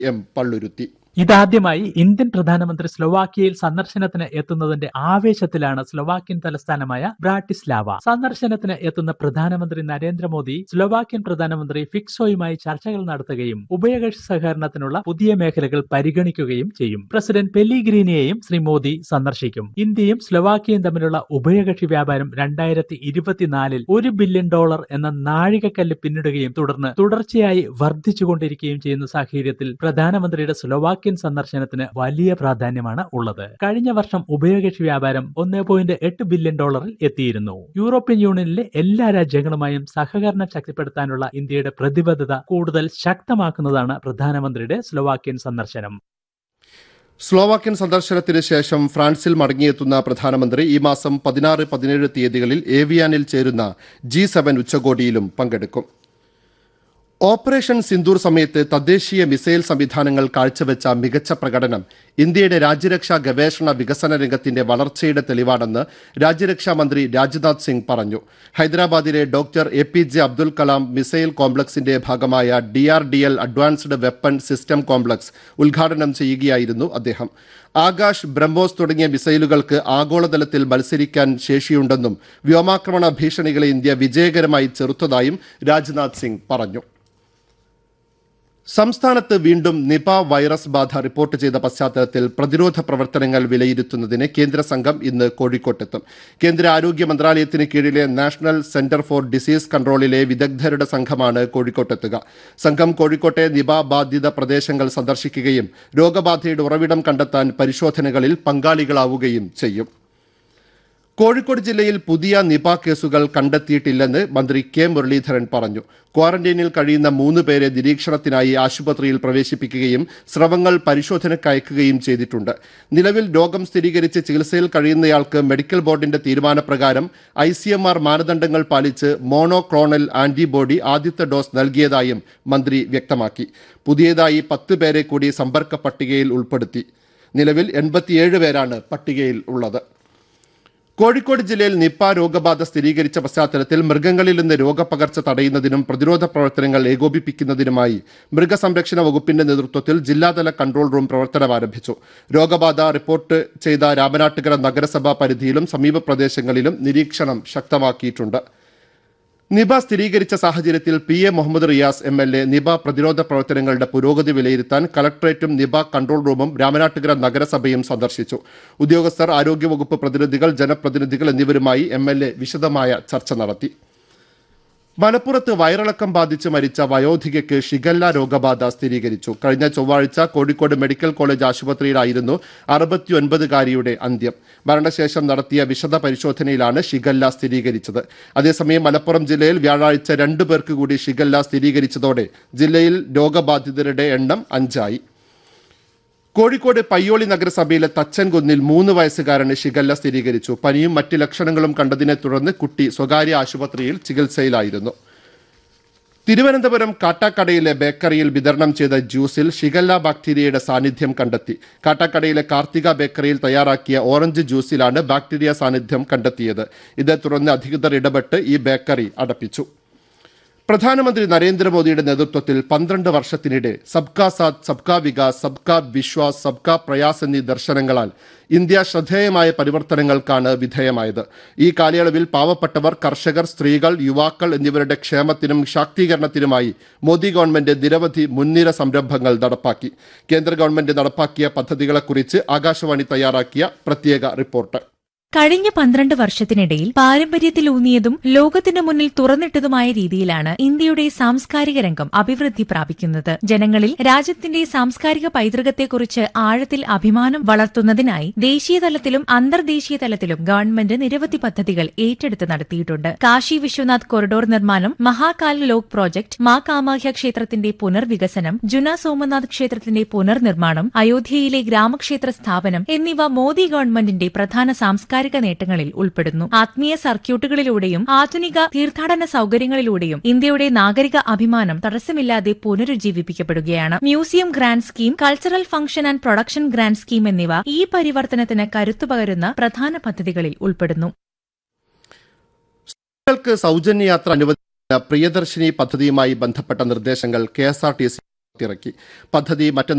M Palluruthy ഇതാദ്യമായി Indian പ്രധാനമന്ത്രി സ്ലൊവാക്യയിൽ സന്ദർശനത്തിന് എത്തുന്നതിന്റെ ആവേശത്തിലാണ് സ്ലൊവാക്യൻ തലസ്ഥാനമായ ബ്രാട്ടിസ്ലാവ സന്ദർശനത്തിന് എത്തുന്ന പ്രധാനമന്ത്രി നരേന്ദ്രമോദി സ്ലൊവാക്യൻ പ്രധാനമന്ത്രി ഫിക്സോയുമായി ചർച്ചകൾ നടത്തുകയും ഉഭയകക്ഷി സഹകരണത്തിനുള്ള പുതിയ മേഖലകൾ പരിഗണിക്കുകയും ചെയ്യും പ്രസിഡന്റ് പെല്ലിഗ്രീനിയെയും ശ്രീ മോദി സന്ദർശിക്കും ഇന്ത്യയും സ്ലൊവാക്യയും തമ്മിലുള്ള ഉഭയകക്ഷി വ്യാപാരം രണ്ടായിരത്തി ഇരുപത്തിനാലിൽ ഒരു ബില്യൺ ഡോളർ എന്ന നാഴികക്കല്ല് പിന്നിടുകയും തുടർന്ന് തുടർച്ചയായി വർദ്ധിച്ചുകൊണ്ടിരിക്കുകയും ചെയ്യുന്ന സാഹചര്യത്തിൽ പ്രധാനമന്ത്രിയുടെ സ്ലൊവാക്യൻ സന്ദർശനത്തിന് വലിയ പ്രാധാന്യമാണ് ഉള്ളത് കഴിഞ്ഞ വർഷം ഉഭയകക്ഷി വ്യാപാരം ഒന്ന് പോയിന്റ് എട്ട് ബില്യൺ ഡോളറിൽ എത്തിയിരുന്നു യൂറോപ്യൻ യൂണിയനിലെ എല്ലാ രാജ്യങ്ങളുമായും സഹകരണം ശക്തിപ്പെടുത്താനുള്ള ഇന്ത്യയുടെ പ്രതിബദ്ധത കൂടുതൽ ശക്തമാക്കുന്നതാണ് പ്രധാനമന്ത്രിയുടെ സ്ലൊവാക്യൻ സന്ദർശനം സ്ലോവാക്യൻ സന്ദർശനത്തിന് ശേഷം ഫ്രാൻസിൽ മടങ്ങിയെത്തുന്ന പ്രധാനമന്ത്രി ഈ മാസം പതിനാറ് പതിനേഴ് തീയതികളിൽ ഏവിയാനിൽ ചേരുന്ന ജി സെവൻ ഉച്ചകോടിയിലും പങ്കെടുക്കും ഓപ്പറേഷൻ സിന്ദൂർ സമയത്ത് തദ്ദേശീയ മിസൈൽ സംവിധാനങ്ങൾ കാഴ്ചവെച്ച മികച്ച പ്രകടനം ഇന്ത്യയുടെ രാജ്യരക്ഷാ ഗവേഷണ വികസന രംഗത്തിന്റെ വളർച്ചയുടെ തെളിവാണെന്ന് രാജ്യരക്ഷാ മന്ത്രി രാജ്നാഥ് സിംഗ് പറഞ്ഞു ഹൈദരാബാദിലെ doctor A P J Abdul Kalam missile കോംപ്ലക്സിന്റെ ഭാഗമായ D R D L advanced weapon system complex ഉദ്ഘാടനം ചെയ്യുകയായിരുന്നു അദ്ദേഹം ആകാശ് ബ്രഹ്മോസ് തുടങ്ങിയ മിസൈലുകൾക്ക് ആഗോളതലത്തിൽ മത്സരിക്കാൻ ശേഷിയുണ്ടെന്നും വ്യോമാക്രമണ ഭീഷണികളെ ഇന്ത്യ വിജയകരമായി ചെറുത്തതായും രാജ്നാഥ് സിംഗ് പറഞ്ഞു സംസ്ഥാനത്ത് വീണ്ടും നിപ വൈറസ് ബാധ റിപ്പോർട്ട് ചെയ്ത പശ്ചാത്തലത്തിൽ പ്രതിരോധ പ്രവർത്തനങ്ങൾ വിലയിരുത്തുന്നതിന് കേന്ദ്ര സംഘം ഇന്ന് കോഴിക്കോട്ടെത്തും കേന്ദ്ര ആരോഗ്യ മന്ത്രാലയത്തിന് കീഴിലെ നാഷണൽ സെന്റർ ഫോർ ഡിസീസ് കൺട്രോളിലെ വിദഗ്ധരുടെ സംഘമാണ് കോഴിക്കോട്ടെത്തുക സംഘം കോഴിക്കോട്ടെ നിപ ബാധിത പ്രദേശങ്ങൾ സന്ദർശിക്കുകയും രോഗബാധയുടെ ഉറവിടം കണ്ടെത്താൻ പരിശോധനകളിൽ പങ്കാളികളാവുകയും ചെയ്യും കോഴിക്കോട് ജില്ലയിൽ പുതിയ നിപ കേസുകൾ കണ്ടെത്തിയിട്ടില്ലെന്ന് മന്ത്രി കെ മുരളീധരൻ പറഞ്ഞു ക്വാറന്റൈനിൽ കഴിയുന്ന മൂന്ന് പേരെ നിരീക്ഷണത്തിനായി ആശുപത്രിയിൽ പ്രവേശിപ്പിക്കുകയും സ്രവങ്ങൾ പരിശോധനയ്ക്ക് അയക്കുകയും ചെയ്തിട്ടുണ്ട് നിലവിൽ രോഗം സ്ഥിരീകരിച്ച് ചികിത്സയിൽ കഴിയുന്നയാൾക്ക് മെഡിക്കൽ ബോർഡിന്റെ തീരുമാനപ്രകാരം ഐ സി എം ആർ മാനദണ്ഡങ്ങൾ പാലിച്ച് മോണോക്ലോണൽ ആന്റിബോഡി ആദ്യത്തെ ഡോസ് നൽകിയതായും മന്ത്രി വ്യക്തമാക്കി പുതിയതായി പത്ത് പേരെ കൂടി സമ്പർക്ക പട്ടികയിൽ ഉൾപ്പെടുത്തി നിലവിൽ എൺപത്തിയേഴ് പേരാണ് പട്ടികയിൽ ഉള്ളത് കോഴിക്കോട് ജില്ലയിൽ നിപ്പ രോഗബാധ സ്ഥിരീകരിച്ച പശ്ചാത്തലത്തിൽ മൃഗങ്ങളിൽ നിന്ന് രോഗപകർച്ച തടയുന്നതിനും പ്രതിരോധ പ്രവർത്തനങ്ങൾ ഏകോപിപ്പിക്കുന്നതിനുമായി മൃഗസംരക്ഷണ വകുപ്പിന്റെ നേതൃത്വത്തിൽ ജില്ലാതല കൺട്രോൾ റൂം പ്രവർത്തനം ആരംഭിച്ചു രോഗബാധ റിപ്പോർട്ട് ചെയ്ത രാമനാട്ടുകര നഗരസഭാ പരിധിയിലും സമീപ പ്രദേശങ്ങളിലും നിരീക്ഷണം ശക്തമാക്കിയിട്ടുണ്ട് നിപ സ്ഥിരീകരിച്ച സാഹചര്യത്തിൽ P A Muhammad Riyas M L A Nipah പ്രതിരോധ പ്രവർത്തനങ്ങളുടെ പുരോഗതി വിലയിരുത്താൻ കളക്ടറേറ്റും നിപ കൺട്രോൾ റൂമും രാമനാട്ടുകര നഗരസഭയും സന്ദർശിച്ചു ഉദ്യോഗസ്ഥർ ആരോഗ്യവകുപ്പ് പ്രതിനിധികൾ ജനപ്രതിനിധികൾ എന്നിവരുമായി എം എൽ എ വിശദമായ ചർച്ച നടത്തി മലപ്പുറത്ത് വയറിളക്കം ബാധിച്ച് മരിച്ച വയോധികയ്ക്ക് ഷിഗല്ല രോഗബാധ സ്ഥിരീകരിച്ചു കഴിഞ്ഞ ചൊവ്വാഴ്ച കോഴിക്കോട് മെഡിക്കൽ കോളേജ് ആശുപത്രിയിലായിരുന്നു അറുപത്തിയൊൻപതുകാരിയുടെ അന്ത്യം മരണശേഷം നടത്തിയ വിശദ പരിശോധനയിലാണ് ഷിഗല്ല സ്ഥിരീകരിച്ചത് അതേസമയം മലപ്പുറം ജില്ലയിൽ വ്യാഴാഴ്ച രണ്ടു പേർക്ക് കൂടി ഷിഗല്ല സ്ഥിരീകരിച്ചതോടെ ജില്ലയിൽ രോഗബാധിതരുടെ എണ്ണം അഞ്ചായി കോഴിക്കോട് പയ്യോളി നഗരസഭയിലെ തച്ചൻകുന്നിൽ മൂന്ന് വയസ്സുകാരന് ഷിഗല്ല സ്ഥിരീകരിച്ചു പനിയും മറ്റ് ലക്ഷണങ്ങളും കണ്ടതിനെ തുടർന്ന് കുട്ടി സ്വകാര്യ ആശുപത്രിയിൽ ചികിത്സയിലായിരുന്നു തിരുവനന്തപുരം കാട്ടാക്കടയിലെ ബേക്കറിയിൽ വിതരണം ചെയ്ത ജ്യൂസിൽ ഷിഗല്ല ബാക്ടീരിയയുടെ സാന്നിധ്യം കണ്ടെത്തി കാട്ടാക്കടയിലെ കാർത്തിക ബേക്കറിയിൽ തയ്യാറാക്കിയ ഓറഞ്ച് ജ്യൂസിലാണ് ബാക്ടീരിയ സാന്നിധ്യം കണ്ടെത്തിയത് ഇതേ തുടർന്ന് അധികൃതർ ഇടപെട്ട് ഈ ബേക്കറി അടപ്പിച്ചു പ്രധാനമന്ത്രി നരേന്ദ്രമോദിയുടെ നേതൃത്വത്തിൽ പന്ത്രണ്ട് വർഷത്തിനിടെ സബ്കാ സാത്ത് സബ്കാ വികാസ് സബ്കാ വിശ്വാസ് സബ്കാ പ്രയാസ് എന്നീ ദർശനങ്ങളാൽ ഇന്ത്യ ശ്രദ്ധേയമായ പരിവർത്തനങ്ങൾക്കാണ് വിധേയമായത് ഈ കാലയളവിൽ പാവപ്പെട്ടവർ കർഷകർ സ്ത്രീകൾ യുവാക്കൾ എന്നിവരുടെ ക്ഷേമത്തിനും ശാക്തീകരണത്തിനുമായി മോദി ഗവൺമെന്റ് നിരവധി മുൻനിര സംരംഭങ്ങൾ നടപ്പാക്കി കേന്ദ്ര ഗവൺമെന്റ് നടപ്പാക്കിയ പദ്ധതികളെക്കുറിച്ച് ആകാശവാണി തയ്യാറാക്കിയ പ്രത്യേക റിപ്പോർട്ട് കഴിഞ്ഞ പന്ത്രണ്ട് വർഷത്തിനിടയിൽ പാരമ്പര്യത്തിലൂന്നിയതും ലോകത്തിന് മുന്നിൽ തുറന്നിട്ടതുമായ രീതിയിലാണ് ഇന്ത്യയുടെ സാംസ്കാരിക രംഗം അഭിവൃദ്ധി പ്രാപിക്കുന്നത് ജനങ്ങളിൽ രാജ്യത്തിന്റെ സാംസ്കാരിക പൈതൃകത്തെക്കുറിച്ച് ആഴത്തിൽ അഭിമാനം വളർത്തുന്നതിനായി ദേശീയ തലത്തിലും അന്തർദേശീയ തലത്തിലും ഗവൺമെന്റ് നിരവധി പദ്ധതികൾ ഏറ്റെടുത്ത് നടത്തിയിട്ടുണ്ട് കാശി വിശ്വനാഥ് കൊറിഡോർ നിർമ്മാണം മഹാകാൽ ലോക് പ്രോജക്ട് മാ കാമാഖ്യ ക്ഷേത്രത്തിന്റെ പുനർവികസനം ജുന സോമനാഥ് ക്ഷേത്രത്തിന്റെ പുനർനിർമ്മാണം അയോധ്യയിലെ ഗ്രാമക്ഷേത്ര സ്ഥാപനം എന്നിവ മോദി ഗവൺമെന്റിന്റെ പ്രധാന സാംസ്കാരിക നേട്ടങ്ങളിൽ ഉൾപ്പെടുന്നു ആത്മീയ സർക്യൂട്ടുകളിലൂടെയും ആധുനിക തീർത്ഥാടന സൌകര്യങ്ങളിലൂടെയും ഇന്ത്യയുടെ നാഗരിക അഭിമാനം തടസ്സമില്ലാതെ പുനരുജ്ജീവിപ്പിക്കപ്പെടുകയാണ് museum grant scheme cultural function and production grant scheme എന്നിവ ഈ പരിവർത്തനത്തിന് കരുത്തു പകരുന്ന പ്രധാന പദ്ധതികളിൽ ഉൾപ്പെടുന്നു സ്ത്രീകൾക്ക് സൗജന്യ യാത്ര അനുവദിക്കുന്ന പ്രിയദർശിനി പദ്ധതിയുമായി ബന്ധപ്പെട്ട നിർദ്ദേശങ്ങൾ K S R T C ഇറക്കി പദ്ധതി മറ്റന്നാൾ